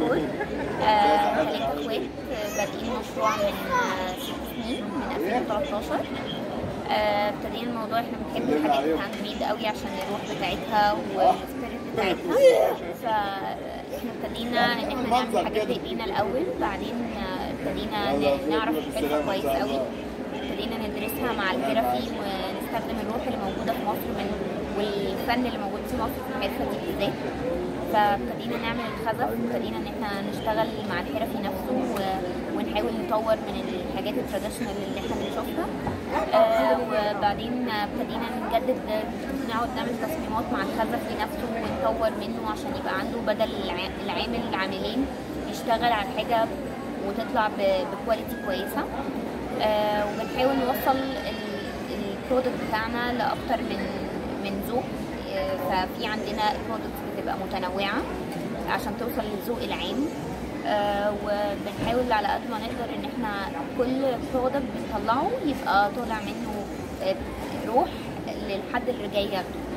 ديكور آه، ثلاثة اخوات آه، بادئين مشروع من آه، ست سنين من 2013 آه، ابتدينا الموضوع احنا بنحب الحاجات الهاند ميد قوي عشان الروح بتاعتها والسبيريت بتاعتها فاحنا ابتدينا ان احنا نعمل حاجات بايدينا الاول بعدين آه، ابتدينا ن- نعرف الحرفه كويس قوي ابتدينا ندرسها مع الحرفي ونستخدم الروح اللي موجوده في مصر من والفن اللي موجود في مصر في الحرفه دي بالذات فابتدينا نعمل الخزف ابتدينا ان احنا نشتغل مع الحرفي نفسه و- ونحاول نطور من الحاجات التراديشنال اللي احنا بنشوفها آه، وبعدين ابتدينا نجدد نقعد نعمل تصميمات مع الخزفي نفسه ونطور منه عشان يبقى عنده بدل الع- العامل العاملين يشتغل على حاجه وتطلع ب- بكواليتي كويسه آه، وبنحاول نوصل البرودكت بتاعنا لاكتر من من ذوق آه، ففي عندنا البرودكتس بتبقى متنوعه عشان توصل للذوق العام آه، وبنحاول على قد ما نقدر ان احنا كل برودكت بنطلعه يبقى طالع منه آه، روح للحد اللي جاي ياخده